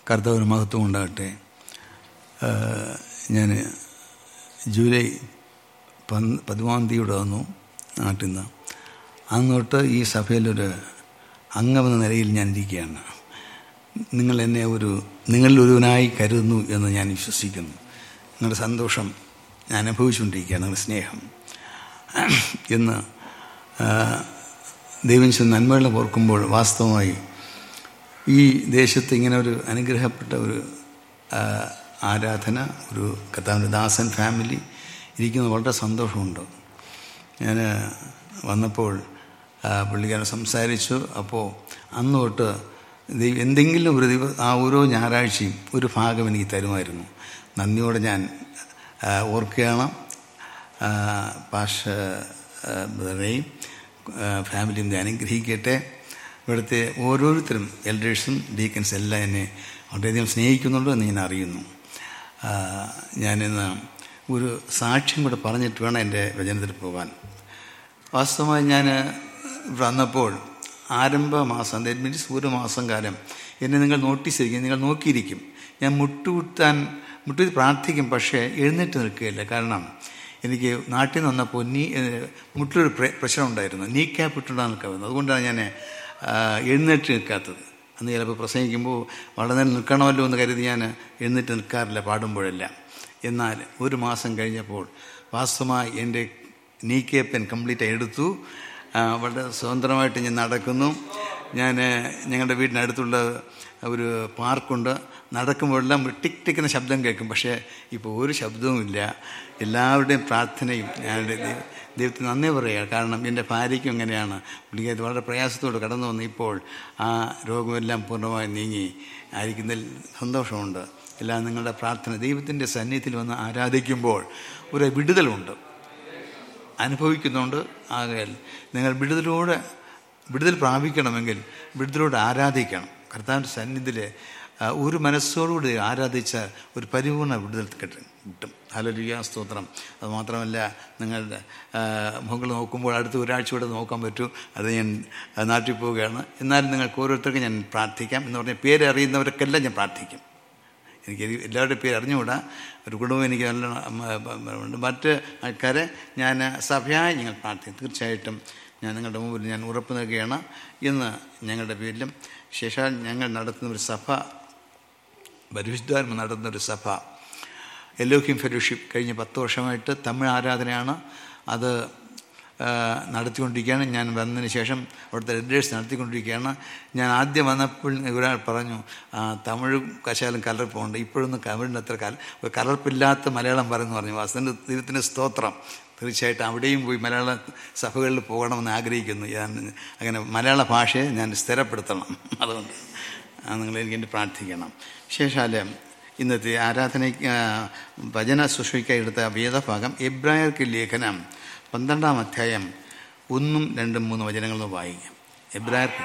കർത്താവിന് മഹത്വം ഉണ്ടാകട്ടെ ഞാൻ ജൂലൈ പന്ത് പതിമൂന്നാം തീയതി വന്നു നാട്ടിൽ നിന്ന് അന്ന് തൊട്ട് ഈ സഭയിലൊരു അംഗമെന്ന നിലയിൽ ഞാൻ ഇരിക്കുകയാണ് നിങ്ങൾ എന്നെ ഒരു നിങ്ങളിൽ ഒരുവനായി കരുതുന്നു എന്ന് ഞാൻ വിശ്വസിക്കുന്നു നിങ്ങളുടെ സന്തോഷം ഞാൻ അനുഭവിച്ചുകൊണ്ടിരിക്കുകയാണ് നിങ്ങളുടെ സ്നേഹം എന്ന് ദൈവം നന്മകളെ ഓർക്കുമ്പോൾ വാസ്തവമായി ഈ ദേശത്ത് ഇങ്ങനെ ഒരു അനുഗ്രഹപ്പെട്ട ഒരു ആരാധന ഒരു കർത്താവിൻ്റെ ദാസൻ ഫാമിലി ഇരിക്കുന്നത് വളരെ സന്തോഷമുണ്ട് ഞാൻ വന്നപ്പോൾ പുള്ളിക്കാരൻ സംസാരിച്ചു അപ്പോൾ അന്ന് തൊട്ട് ദൈവം എന്തെങ്കിലും ഒരു ദിവസം ആ ഓരോ ഞായറാഴ്ചയും ഒരു ഭാഗം എനിക്ക് തരുമായിരുന്നു നന്ദിയോടെ ഞാൻ ഓർക്കുകയാണ് പാഷ ബ്രദറേയും ഫാമിലിയും അനുഗ്രഹിക്കട്ടെ ഇവിടുത്തെ ഓരോരുത്തരും എൽഡേഴ്സും ഡീക്കൻസ് എല്ലാം എന്നെ വളരെയധികം സ്നേഹിക്കുന്നുണ്ടോ എന്ന് ഞാൻ അറിയുന്നു ഞാനിന്ന് ഒരു സാക്ഷ്യം കൂടെ പറഞ്ഞിട്ട് വേണം എൻ്റെ വചനത്തിൽ പോകാൻ വാസ്തവമായി ഞാൻ വന്നപ്പോൾ ആരംഭ മാസം ദാറ്റ് മീൻസ് ഒരു മാസം കാലം എന്നെ നിങ്ങൾ നോട്ടീസ് ചെയ്യും നിങ്ങൾ നോക്കിയിരിക്കും ഞാൻ മുട്ടുകുത്താൻ മുട്ടി പ്രാർത്ഥിക്കും പക്ഷേ എഴുന്നേറ്റ് നിൽക്കുകയില്ല കാരണം എനിക്ക് നാട്ടിൽ നിന്ന് വന്നപ്പോൾ നീ മുട്ടിലൊരു പ്രശ്നം ഉണ്ടായിരുന്നു നീ ക്യാപ്പ് ഇട്ടുണ്ടാകാൻ നിൽക്കാവുന്നത് അതുകൊണ്ടാണ് ഞാൻ എഴുന്നേറ്റ് നിൽക്കാത്തത് അന്ന് ചിലപ്പോൾ പ്രസംഗിക്കുമ്പോൾ വളരെ നേരം നിൽക്കണമല്ലോ എന്ന് കരുതി ഞാൻ എഴുന്നേറ്റ് നിൽക്കാറില്ല പാടുമ്പോഴെല്ലാം എന്നാൽ ഒരു മാസം കഴിഞ്ഞപ്പോൾ വാസ്തവമായി എൻ്റെ നീ കേപ്പൻ കംപ്ലീറ്റ് എടുത്തു വളരെ സ്വതന്ത്രമായിട്ട് ഞാൻ നടക്കുന്നു ഞാൻ ഞങ്ങളുടെ വീടിനടുത്തുള്ള ഒരു പാർക്കുണ്ട് നടക്കുമ്പോഴെല്ലാം ടിക് ടിക്കുന്ന ശബ്ദം കേൾക്കും പക്ഷേ ഇപ്പോൾ ഒരു ശബ്ദവുമില്ല എല്ലാവരുടെയും പ്രാർത്ഥനയും ഞാൻ ദൈവത്തിന് നന്ദി പറയുക കാരണം എൻ്റെ ഭാര്യയ്ക്കും ഇങ്ങനെയാണ് പുള്ളിക്കാരി വളരെ പ്രയാസത്തോട് കടന്നു വന്ന് ഇപ്പോൾ ആ രോഗമെല്ലാം പൂർണ്ണമായി നീങ്ങി ആയിരിക്കുന്നതിൽ സന്തോഷമുണ്ട് എല്ലാം നിങ്ങളുടെ പ്രാർത്ഥന ദൈവത്തിൻ്റെ സന്നിധിയിൽ വന്ന് ആരാധിക്കുമ്പോൾ ഒരു വിടുതലുണ്ട് അനുഭവിക്കുന്നുണ്ട് ആകയാൽ നിങ്ങൾ വിടുതലോടെ വിടുതൽ പ്രാപിക്കണമെങ്കിൽ വിടുതലോടെ ആരാധിക്കണം കർത്താവിൻ്റെ സന്നിധിയിൽ ഒരു മനസ്സോടുകൂടി ആരാധിച്ച ഒരു പരിപൂർണ വിടുതൽ കിട്ടും കിട്ടും ഹലലുയ സ്തോത്രം അത് മാത്രമല്ല നിങ്ങളുടെ മുകൾ നോക്കുമ്പോൾ അടുത്ത ഒരാഴ്ച കൂടെ നോക്കാൻ പറ്റൂ അത് ഞാൻ നാട്ടിൽ പോവുകയാണ് എന്നാലും നിങ്ങൾക്ക് ഓരോരുത്തർക്കും ഞാൻ പ്രാർത്ഥിക്കാം എന്ന് പറഞ്ഞാൽ പേരറിയുന്നവർക്കെല്ലാം ഞാൻ പ്രാർത്ഥിക്കും എനിക്ക് എല്ലാവരുടെയും പേര് അറിഞ്ഞുകൂടാ ഒരു കുടുംബം എനിക്ക് നല്ല മറ്റ് ആൾക്കാരെ ഞാൻ സഭയായി ഞങ്ങൾ പ്രാർത്ഥിക്കും തീർച്ചയായിട്ടും ഞാൻ നിങ്ങളുടെ മുമ്പിൽ ഞാൻ ഉറപ്പ് നൽകുകയാണ് ഇന്ന് ഞങ്ങളുടെ പേരിലും ശേഷാൽ ഞങ്ങൾ നടത്തുന്ന ഒരു സഭ പരിശുദ്ധാത്മ നടത്തുന്ന ഒരു സഭ എല്ലോഹിം ഫെലോഷിപ്പ് കഴിഞ്ഞ പത്ത് വർഷമായിട്ട് തമിഴ് ആരാധനയാണ് അത് നടത്തിക്കൊണ്ടിരിക്കുകയാണ് ഞാൻ വന്നതിന് ശേഷം അവിടുത്തെ ലീഡേഴ്സ് നടത്തിക്കൊണ്ടിരിക്കുകയാണ് ഞാൻ ആദ്യം വന്നപ്പോൾ ഒരാൾ പറഞ്ഞു തമിഴ് കശാലും കലർപ്പുണ്ട് ഇപ്പോഴൊന്നും തമിഴിൻ്റെ അത്ര കല കലർപ്പില്ലാത്ത മലയാളം പറയുന്നു പറഞ്ഞു വാസ്തവൻ്റെ ദൈവത്തിൻ്റെ സ്തോത്രം തീർച്ചയായിട്ടും അവിടെയും പോയി മലയാള സഭകളിൽ പോകണമെന്ന് ആഗ്രഹിക്കുന്നു ഞാൻ അങ്ങനെ മലയാള ഭാഷയെ ഞാൻ സ്ഥിരപ്പെടുത്തണം അതുകൊണ്ട് നിങ്ങൾ എനിക്ക് വേണ്ടി പ്രാർത്ഥിക്കണം ശേഷാല് ഇന്നത്തെ ആരാധന ഭജന ശുശ്രൂഷയ്ക്കായി എടുത്ത വേദഭാഗം എബ്രായർക്ക് ലേഖനം പന്ത്രണ്ടാം അധ്യായം ഒന്നും രണ്ടും മൂന്ന് വചനങ്ങളും വായിക്കാം എബ്രായർക്ക്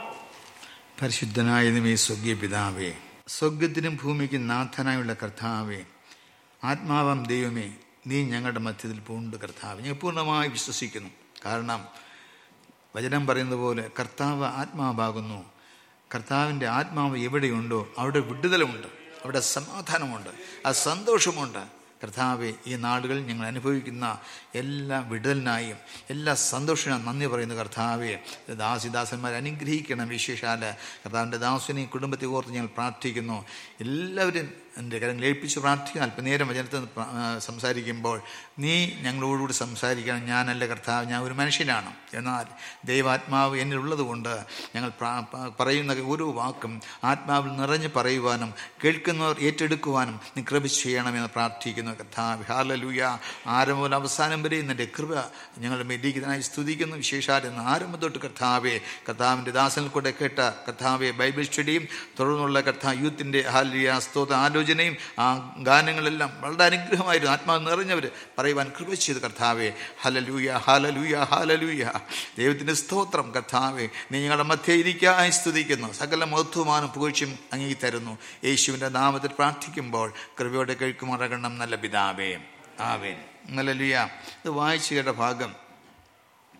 പരിശുദ്ധനായ നിമേ സ്വർഗീയ പിതാവേ സ്വർഗത്തിനും ഭൂമിക്കും നാഥനായുള്ള കർത്താവേ ആത്മാവാം ദൈവമേ നീ ഞങ്ങളുടെ മധ്യത്തിൽ പൂണ്ട് കർത്താവ് ഞാൻ പൂർണ്ണമായി വിശ്വസിക്കുന്നു കാരണം വചനം പറയുന്നത് പോലെ കർത്താവ് ആത്മാവാകുന്നു കർത്താവിൻ്റെ ആത്മാവ് എവിടെയുണ്ടോ അവിടെ വിടുതലുമുണ്ട് അവിടെ സമാധാനമുണ്ട് ആ സന്തോഷമുണ്ട് കർത്താവെ ഈ നാടുകൾ ഞങ്ങൾ അനുഭവിക്കുന്ന എല്ലാ വിടലിനായും എല്ലാ സന്തോഷത്തിനും നന്ദി പറയുന്ന കർത്താവെ ദാസിദാസന്മാരെ അനുഗ്രഹിക്കണം വിശേഷാല് കർത്താവിൻ്റെ ദാസിനെയും കുടുംബത്തെ ഓർത്ത് ഞങ്ങൾ പ്രാർത്ഥിക്കുന്നു എല്ലാവരും എൻ്റെ കരങ്ങൾ ഏൽപ്പിച്ച് പ്രാർത്ഥിക്കുക അല്പനേരം വചനത്തിൽ സംസാരിക്കുമ്പോൾ നീ ഞങ്ങളോടുകൂടി സംസാരിക്കണം ഞാനല്ല കർത്താവ് ഞാൻ ഒരു മനുഷ്യനാണ് എന്നാൽ ദൈവാത്മാവ് എന്നിലുള്ളത് കൊണ്ട് ഞങ്ങൾ പറയുന്ന ഓരോ വാക്കും ആത്മാവിൽ നിറഞ്ഞ് പറയുവാനും കേൾക്കുന്നവർ ഏറ്റെടുക്കുവാനും നീ കൃപ ചെയ്യണമെന്ന് പ്രാർത്ഥിക്കുന്നു കർത്താവ് ഹാലലൂയ ആരംഭം മുതൽ അവസാനം വരെ നിന്റെ കൃപ ഞങ്ങളുടെ മേലിക്കുന്നതിനായി സ്തുതിക്കുന്നു വിശേഷാൽ എന്ന് ആരംഭം തൊട്ട് കർത്താവെ കർത്താവിൻ്റെ ദാസനിൽ കൂടെ കേട്ട കർത്താവെ ബൈബിൾ സ്റ്റഡിയും തുടർന്നുള്ള കർത്താവ് യൂത്തിൻ്റെ ഹാലിയ സ്തോത്ര ആലോചനയും ആ ഗാനങ്ങളെല്ലാം വളരെ അനുഗ്രഹമായിരുന്നു ആത്മാവ് നിറഞ്ഞവർ പറയുവാൻ കൃപ ചെയ്ത് കർത്താവെ ഹലലൂയ ഹലലൂയ ഹലലൂയ ദൈവത്തിൻ്റെ സ്തോത്രം കർത്താവെ നീ ഞങ്ങളുടെ മധ്യ ഇരിക്കായി സ്തുതിക്കുന്നു സകല മഹത്വമാനും പുകഴ്ചയും അങ്ങേക്ക് തരുന്നു യേശുവിൻ്റെ നാമത്തിൽ പ്രാർത്ഥിക്കുമ്പോൾ കൃപയോടെ കേൾക്കുമാറകണം നല്ല പിതാവേ ആവേൻ ഹലലുയ ഇത് വായിച്ചു കേട്ട ഭാഗം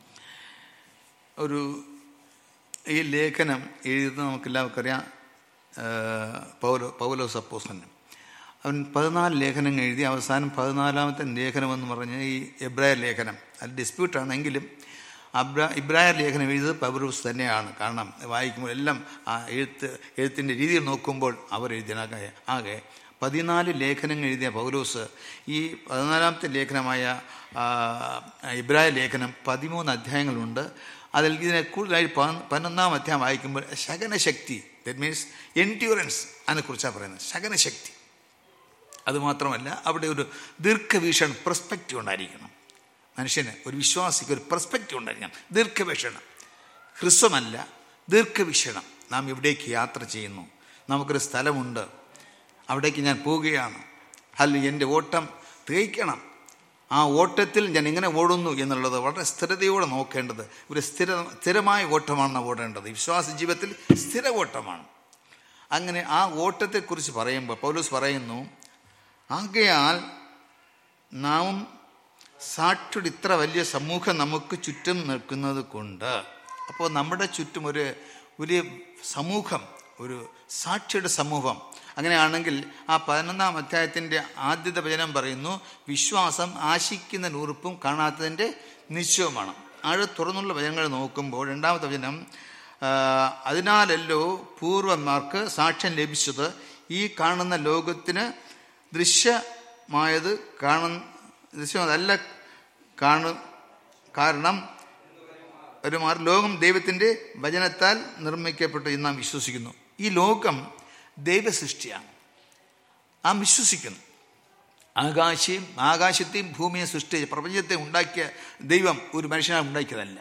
ഒരു ഈ ലേഖനം എഴുതുന്ന നമുക്കെല്ലാവർക്കും അറിയാം ആ, പൗലോ പൗലോസ് അപ്പോസന് അവൻ പതിനാല് ലേഖനങ്ങൾ എഴുതി അവസാനം പതിനാലാമത്തെ ലേഖനമെന്ന് പറഞ്ഞ് ഈ എബ്രായർ ലേഖനം അത് ഡിസ്പ്യൂട്ടാണെങ്കിലും അബ്ര ഇബ്രായർ ലേഖനം എഴുതിയത് പൗലോസ് തന്നെയാണ് കാരണം വായിക്കുമ്പോൾ എല്ലാം ആ എഴുത്ത് എഴുത്തിൻ്റെ രീതിയിൽ നോക്കുമ്പോൾ അവർ എഴുതിയനാകെ ആകെ പതിനാല് ലേഖനങ്ങൾ എഴുതിയ പൗലോസ് ഈ പതിനാലാമത്തെ ലേഖനമായ ആ, ഇബ്രായ ലേഖനം പതിമൂന്ന് അധ്യായങ്ങളുണ്ട് അതിൽ ഇതിനെ കൂടുതലായി പ- പതിനൊന്നാം അധ്യായം വായിക്കുമ്പോൾ ശകനശക്തി ദറ്റ് മീൻസ് എൻഡ്യൂറൻസ് അതിനെക്കുറിച്ചാണ് പറയുന്നത് ശകനശക്തി അതുമാത്രമല്ല അവിടെ ഒരു ദീർഘവീക്ഷണം പെർസ്പെക്റ്റീവ് ഉണ്ടായിരിക്കണം മനുഷ്യന് ഒരു വിശ്വാസിക്ക് ഒരു പെർസ്പെക്റ്റീവ് ഉണ്ടായിരിക്കണം ദീർഘവീക്ഷണം ഹ്രസ്വമല്ല ദീർഘവീക്ഷണം നാം ഇവിടേക്ക് യാത്ര ചെയ്യുന്നു നമുക്കൊരു സ്ഥലമുണ്ട് അവിടേക്ക് ഞാൻ പോവുകയാണ് അല്ല എൻ്റെ ഓട്ടം തികയ്ക്കണം ആ ഓട്ടത്തിൽ ഞാൻ എങ്ങനെ ഓടുന്നു എന്നുള്ളത് വളരെ സ്ഥിരതയോടെ നോക്കേണ്ടത് ഒരു സ്ഥിര സ്ഥിരമായ ഓട്ടമാണ് നാം ഓടേണ്ടത് വിശ്വാസ ജീവിതത്തിൽ സ്ഥിര ഓട്ടമാണ് അങ്ങനെ ആ ഓട്ടത്തെക്കുറിച്ച് പറയുമ്പോൾ പൗലോസ് പറയുന്നു ആകയാൽ നാം സാക്ഷിയുടെ ഇത്ര വലിയ സമൂഹം നമുക്ക് ചുറ്റും നിൽക്കുന്നത് കൊണ്ട് അപ്പോൾ നമ്മുടെ ചുറ്റും ഒരു ഒരു സമൂഹം ഒരു സാക്ഷിയുടെ സമൂഹം അങ്ങനെയാണെങ്കിൽ ആ പതിനൊന്നാം അധ്യായത്തിൻ്റെ ആദ്യത്തെ വചനം പറയുന്നു വിശ്വാസം ആശിക്കുന്ന ഉറപ്പും കാണാത്തതിൻ്റെ നിശ്ചയവുമാണ് ആഴ തുറന്നുള്ള വചനങ്ങൾ നോക്കുമ്പോൾ രണ്ടാമത്തെ വചനം ആ, അതിനാലല്ലോ പൂർവന്മാർക്ക് സാക്ഷ്യം ലഭിച്ചത് ഈ കാണുന്ന ലോകത്തിന് ദൃശ്യമായത് കാണുന്ന ദൃശ്യമല്ല കാണു കാരണം ഒരു മാർ ലോകം ദൈവത്തിൻ്റെ വചനത്താൽ നിർമ്മിക്കപ്പെട്ടു എന്ന് നാം വിശ്വസിക്കുന്നു ഈ ലോകം ദൈവസൃഷ്ടിയാണ് നാം വിശ്വസിക്കുന്നു ആകാശയും ആകാശത്തെയും ഭൂമിയെ സൃഷ്ടിച്ച് പ്രപഞ്ചത്തെ ഉണ്ടാക്കിയ ദൈവം ഒരു മനുഷ്യനെ ഉണ്ടാക്കിയതല്ല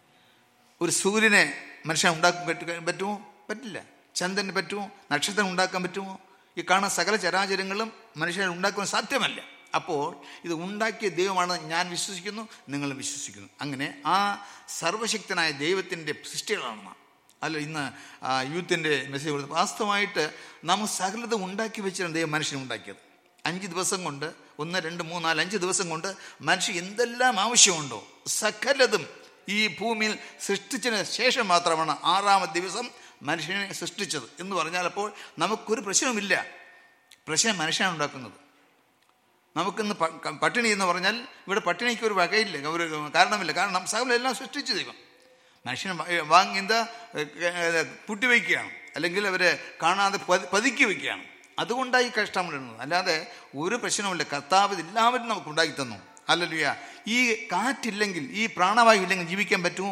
ഒരു സൂര്യനെ മനുഷ്യനെ ഉണ്ടാക്കാൻ പറ്റ- പറ്റുമോ പറ്റില്ല ചന്ദ്രന് പറ്റുമോ നക്ഷത്രം ഉണ്ടാക്കാൻ പറ്റുമോ ഈ കാണുന്ന സകല ചരാചരങ്ങളും മനുഷ്യനെ ഉണ്ടാക്കുവാൻ സാധ്യമല്ല അപ്പോൾ ഇത് ഉണ്ടാക്കിയ ദൈവമാണ് ഞാൻ വിശ്വസിക്കുന്നു നിങ്ങൾ വിശ്വസിക്കുന്നു അങ്ങനെ ആ സർവശക്തനായ ദൈവത്തിൻ്റെ സൃഷ്ടികളാണ് നാം അല്ല ഇന്ന് ആ, യൂത്തിൻ്റെ മെസ്സേജ് കൊടുത്തു വാസ്തവമായിട്ട് നാം സകലത ഉണ്ടാക്കി വെച്ചാണ് ദൈവം മനുഷ്യനെ ഉണ്ടാക്കിയത് അഞ്ച് ദിവസം കൊണ്ട് ഒന്ന് രണ്ട് മൂന്ന് നാല് അഞ്ച് ദിവസം കൊണ്ട് മനുഷ്യൻ എന്തെല്ലാം ആവശ്യമുണ്ടോ സകലതും ഈ ഭൂമിയിൽ സൃഷ്ടിച്ചതിന് ശേഷം മാത്രമാണ് ആറാമത്തെ ദിവസം മനുഷ്യനെ സൃഷ്ടിച്ചത് എന്ന് പറഞ്ഞാൽ അപ്പോൾ നമുക്കൊരു പ്രശ്നവുമില്ല പ്രശ്നം മനുഷ്യനാണ് ഉണ്ടാക്കുന്നത് നമുക്കിന്ന് പ- ക- പട്ടിണി എന്ന് പറഞ്ഞാൽ ഇവിടെ പട്ടിണിക്ക് ഒരു വകയില്ല ഒരു കാരണമില്ല കാരണം സകലം എല്ലാം സൃഷ്ടിച്ചു ദൈവം മനുഷ്യൻ വ- വാങ്ങി എന്താ ഏഹ്, പൂട്ടിവെക്കുകയാണ് അല്ലെങ്കിൽ അവരെ കാണാതെ പതി- പതുക്കി വയ്ക്കുകയാണ് അതുകൊണ്ടായി ഈ കഷ്ടം വരുന്നത് അല്ലാതെ ഒരു പ്രശ്നവുമില്ല കർത്താവ് ഇത് എല്ലാവരും നമുക്ക് ഉണ്ടാക്കി തന്നു അല്ലല്ലുയ ഈ കാറ്റില്ലെങ്കിൽ ഈ പ്രാണവായു ഇല്ലെങ്കിൽ ജീവിക്കാൻ പറ്റുമോ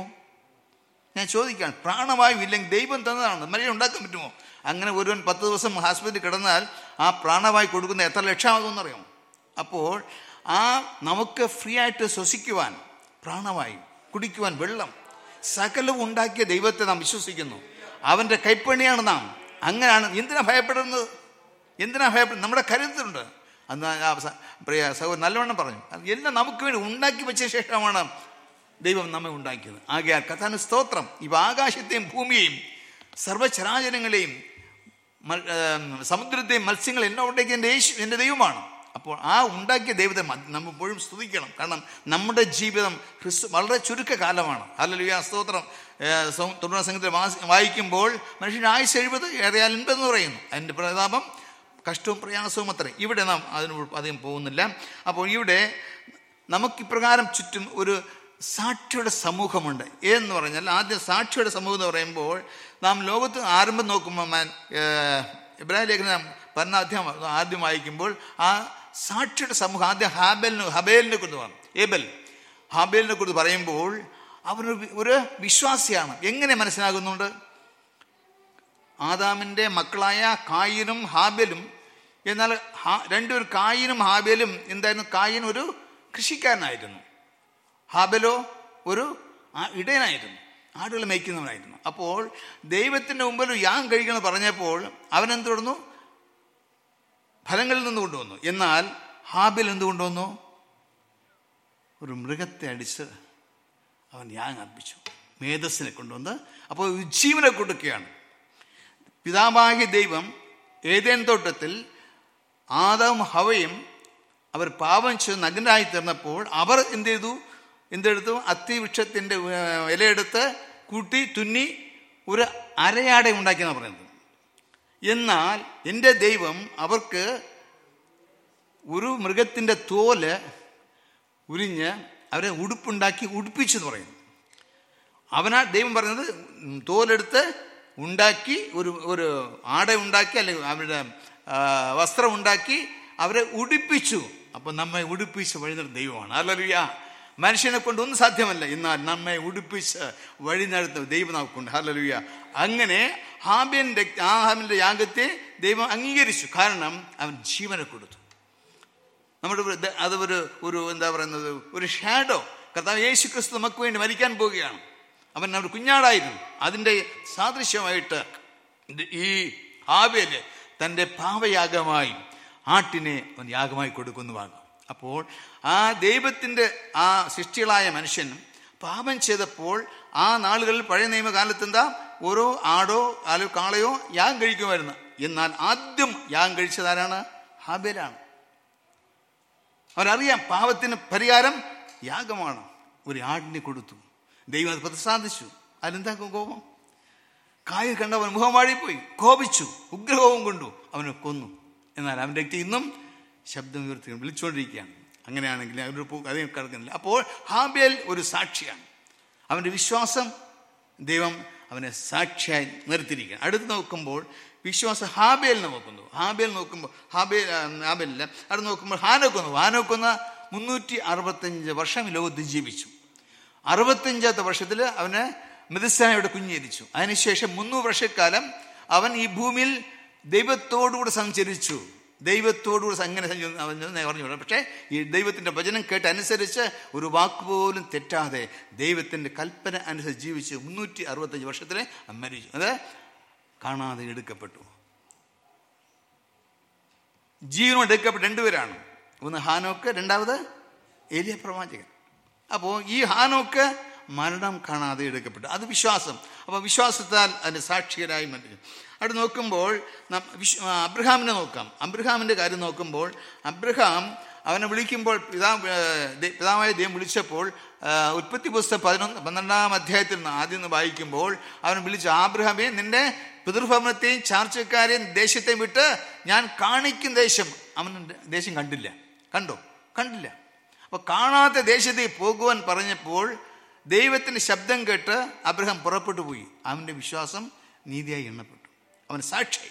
ഞാൻ ചോദിക്കാൻ പ്രാണവായു ഇല്ലെങ്കിൽ ദൈവം തന്നതാണ് മനുഷ്യൻ ഉണ്ടാക്കാൻ പറ്റുമോ അങ്ങനെ ഒരുവൻ പത്ത് ദിവസം ഹോസ്പിറ്റലിൽ കിടന്നാൽ ആ പ്രാണവായു കൊടുക്കുന്ന എത്ര ലക്ഷമാകുമെന്നറിയാമോ അപ്പോൾ ആ നമുക്ക് ഫ്രീ ആയിട്ട് ശ്വസിക്കുവാൻ പ്രാണവായു കുടിക്കുവാൻ വെള്ളം സകലവും ഉണ്ടാക്കിയ ദൈവത്തെ നാം വിശ്വസിക്കുന്നു അവൻ്റെ കൈപ്പണിയാണ് നാം അങ്ങനെയാണ് എന്തിനാ ഭയപ്പെടുന്നത് എന്തിനാ ഭയപ്പെടുന്നത് നമ്മുടെ കരുത്തുണ്ട് അന്ന് ആ സ- പ്രിയ സഹോദരൻ നല്ലവണ്ണം പറഞ്ഞു അത് എല്ലാം നമുക്ക് വേണ്ടി ഉണ്ടാക്കി വെച്ച ശേഷമാണ് ദൈവം നമ്മെ ഉണ്ടാക്കിയത് ആകയാൽ കഥാന സ്തോത്രം ഇവ ആകാശത്തെയും ഭൂമിയെയും സർവചരാചരങ്ങളെയും മൽ- ഏം, സമുദ്രത്തെയും മത്സ്യങ്ങളെയും എല്ലാം ഉണ്ടാക്കിയ എൻ്റെ യേശു എൻ്റെ ദൈവമാണ് അപ്പോൾ ആ ഉണ്ടാക്കിയ ദൈവത്തെ മ- നമ്മൾ എപ്പോഴും സ്തുതിക്കണം കാരണം നമ്മുടെ ജീവിതം ക്രിസ്തു വളരെ ചുരുക്ക കാലമാണ് അല്ലെങ്കിൽ ആ സ്തോത്രം തുടർന്ന സംഘത്തിൽ വായിക്കുമ്പോൾ മനുഷ്യൻ്റെ ആയുസ് എഴുപത് ഏറിയാൽ എൺപതെന്ന് പറയുന്നു അതിൻ്റെ പ്രതാപം കഷ്ടവും പ്രയാസവും അത്രേ ഇവിടെ നാം അതിന് അധികം പോകുന്നില്ല അപ്പോൾ ഇവിടെ നമുക്കിപ്രകാരം ചുറ്റും ഒരു സാക്ഷിയുടെ സമൂഹമുണ്ട് എന്ന് പറഞ്ഞാൽ ആദ്യം സാക്ഷിയുടെ സമൂഹം എന്ന് പറയുമ്പോൾ നാം ലോകത്ത് ആരംഭം നോക്കുമ്പോൾ മാൻ ഇബ്രാഹിം ലേഖനം പതിനാം അധ്യായം ആദ്യം വായിക്കുമ്പോൾ ആ സാക്ഷിയുടെ സമൂഹം ആദ്യം ഹാബേലിന് ഹബേലിനെ കുറിച്ച് പറഞ്ഞു ഏബൽ ഹാബേലിനെ കുറിച്ച് പറയുമ്പോൾ അവനൊരു ഒരു വിശ്വാസിയാണ് എങ്ങനെ മനസ്സിലാകുന്നുണ്ട് ആദാമിൻ്റെ മക്കളായ കായിനും ഹാബേലും എന്നാൽ ഹാ- രണ്ടുപേർ കായിനും ഹാബേലും എന്തായിരുന്നു കായിൻ ഒരു കൃഷിക്കാരനായിരുന്നു ഹാബലോ ഒരു ആ- ഇടയനായിരുന്നു ആടുകൾ മേയ്ക്കുന്നവനായിരുന്നു അപ്പോൾ ദൈവത്തിൻ്റെ മുമ്പിൽ ഒരു യാഗം കഴിക്കണം പറഞ്ഞപ്പോൾ അവൻ എന്ത് തുടർന്നു ഫലങ്ങളിൽ നിന്ന് കൊണ്ടുവന്നു എന്നാൽ ഹാബിൽ എന്ത് കൊണ്ടുവന്നു ഒരു മൃഗത്തെ അടിച്ച് അവൻ യാഗം അർപ്പിച്ചു മേധസ്സിനെ കൊണ്ടുവന്ന് അപ്പോൾ ജീവനെ കൊടുക്കുകയാണ് പിതാവാകിയ ദൈവം ഏതേൻ തോട്ടത്തിൽ ആദവും ഹവയും അവർ പാപം ചെയ്ത് നഗ്നരായി തീർന്നപ്പോൾ അവർ എന്ത് ചെയ്തു എന്തെടുത്തു അത്തിവൃക്ഷത്തിൻ്റെ ഇലയെടുത്ത് കൂട്ടി തുന്നി ഒരു അരയാട ഉണ്ടാക്കിയെന്ന് പറയുന്നത് എന്നാൽ എൻ്റെ ദൈവം അവർക്ക് ഒരു മൃഗത്തിൻ്റെ തോല് ഉരിഞ്ഞ് അവരെ ഉടുപ്പുണ്ടാക്കി ഉടുപ്പിച്ചു എന്ന് പറയുന്നു അവനാ ദൈവം പറയുന്നത് തോലെടുത്ത് ഉണ്ടാക്കി ഒരു ഒരു ആട ഉണ്ടാക്കി അല്ലെങ്കിൽ അവരുടെ ആ, വസ്ത്രം ഉണ്ടാക്കി അവരെ ഉടുപ്പിച്ചു അപ്പം നമ്മെ ഉടുപ്പിച്ച് വഴി നടത്തുന്ന ദൈവമാണ് അല്ലല്ലുയ മനുഷ്യനെ കൊണ്ട് ഒന്നും സാധ്യമല്ല എന്നാൽ നമ്മെ ഉടുപ്പിച്ച് വഴി നടത്തുന്ന ദൈവം നമുക്കുണ്ട് ഹല്ലേലൂയ അങ്ങനെ ഹാബിയൻ്റെ ആഹാബിൻ്റെ യാഗത്തെ ദൈവം അംഗീകരിച്ചു കാരണം അവൻ ജീവനെ കൊടുത്തു നമ്മുടെ ഒരു ഇത് അത് ഒരു ഒരു എന്താ പറയുന്നത് ഒരു ഷാഡോ കർത്താവ് യേശു ക്രിസ്തു നമുക്ക് വേണ്ടി മരിക്കാൻ പോവുകയാണ് അവൻ ഒരു കുഞ്ഞാടായിരുന്നു അതിൻ്റെ സാദൃശ്യമായിട്ട് ഇത് ഈ ഹാവേല് തൻ്റെ പാവയാഗമായി ആട്ടിനെ അവൻ യാഗമായി കൊടുക്കുന്നുവാണ് അപ്പോൾ ആ ദൈവത്തിൻ്റെ ആ സൃഷ്ടികളായ മനുഷ്യൻ പാപം ചെയ്തപ്പോൾ ആ നാളുകളിൽ പഴയ നിയമകാലത്ത് എന്താ ഓരോ ആടോ അല്ലോ കാളയോ യാഗം കഴിക്കുമായിരുന്നു എന്നാൽ ആദ്യം യാഗം കഴിച്ചതാരാണ് ഹാബേലാണ് അവരറിയാം പാവത്തിന് പരിഹാരം യാഗമാണ് ഒരു ആടിനെ കൊടുത്തു ദൈവം അത് പ്രസാദിച്ചു അതിലെന്താ കോപം കായൽ കണ്ട അവൻ മുഖം വാഴിപ്പോയി കോപിച്ചു ഉഗ്രകോപം കൊണ്ടു അവനെ കൊന്നു എന്നാൽ അവൻ്റെ രക്തം ഇന്നും ശബ്ദം ഉയർത്തി വിളിച്ചുകൊണ്ടിരിക്കുകയാണ് അങ്ങനെയാണെങ്കിൽ അവരുടെ പോ- അതേ കിടക്കുന്നില്ല അപ്പോൾ ഹാബേൽ ഒരു സാക്ഷിയാണ് അവൻ്റെ വിശ്വാസം ദൈവം അവനെ സാക്ഷിയായി നിർത്തിയിരിക്കുകയാണ് അടുത്ത് നോക്കുമ്പോൾ വിശ്വാസം ഹാബേലിനെ നോക്കുന്നു ഹാബേൽ നോക്കുമ്പോൾ ഹാബേൽ ആ, ഹാബേലില്ല അവിടെ നോക്കുമ്പോൾ ഹാനോക്ക് വന്നു ഹാനോക്ക് വന്ന മുന്നൂറ്റി അറുപത്തഞ്ച് വർഷം ഈ ലോകത്ത് ജീവിച്ചു അറുപത്തഞ്ചാമത്തെ വർഷത്തിൽ അവന് മിഥുസ്ഥാനയുടെ കുഞ്ഞിരിച്ചു അതിനുശേഷം മുന്നൂറ് വർഷക്കാലം അവൻ ഈ ഭൂമിയിൽ ദൈവത്തോടുകൂടെ സഞ്ചരിച്ചു ദൈവത്തോടുകൂടെ അങ്ങനെ സഞ്ചരിച്ചു അവൻ ഞാൻ പറഞ്ഞു വിടാം. പക്ഷേ ഈ ദൈവത്തിൻ്റെ വചനം കേട്ട് അനുസരിച്ച് ഒരു വാക്ക് പോലും തെറ്റാതെ ദൈവത്തിൻ്റെ കൽപ്പന അനുസരിച്ച് ജീവിച്ച് മുന്നൂറ്റി അറുപത്തഞ്ച് വർഷത്തിൽ അവൻ മരിച്ചു അത് കാണാതെ എടുക്കപ്പെട്ടു ജീവനോട് എടുക്കപ്പെട്ട രണ്ടുപേരാണ് ഒന്ന് ഹാനോക്ക് രണ്ടാമത് ഏലിയ പ്രവാചകൻ അപ്പോൾ ഈ ഹാനോക്ക് മരണം കാണാതെ എടുക്കപ്പെട്ടു അത് വിശ്വാസം അപ്പോൾ വിശ്വാസത്താൽ അതിന് സാക്ഷികരായി മരിച്ചു അവിടെ നോക്കുമ്പോൾ നം- വിശ്- ആ, അബ്രഹാമിനെ നോക്കാം അബ്രഹാമിൻ്റെ കാര്യം നോക്കുമ്പോൾ അബ്രഹാം അവനെ വിളിക്കുമ്പോൾ പിതാവ് ഏ, ദൈ- പിതാവായ ദൈവം വിളിച്ചപ്പോൾ ആ, ഉൽപ്പത്തി പുസ്തകം പതിനൊന്ന് പന്ത്രണ്ടാം അധ്യായത്തിൽ നിന്ന് ആദ്യം നിന്ന് വായിക്കുമ്പോൾ അവൻ വിളിച്ചു ആബ്രഹാമെ നിന്റെ പിതൃഭവനത്തെയും ചാർച്ചക്കാരെയും ദേശത്തെയും വിട്ട് ഞാൻ കാണിക്കും ദേശം അവൻ ദേശം കണ്ടില്ല കണ്ടോ കണ്ടില്ല അപ്പൊ കാണാത്ത ദേശത്തേക്ക് പോകുവാൻ പറഞ്ഞപ്പോൾ ദൈവത്തിന്റെ ശബ്ദം കേട്ട് അബ്രഹാം പുറപ്പെട്ടു പോയി അവന്റെ വിശ്വാസം നീതിയായി എണ്ണപ്പെട്ടു അവൻ സാക്ഷിയായി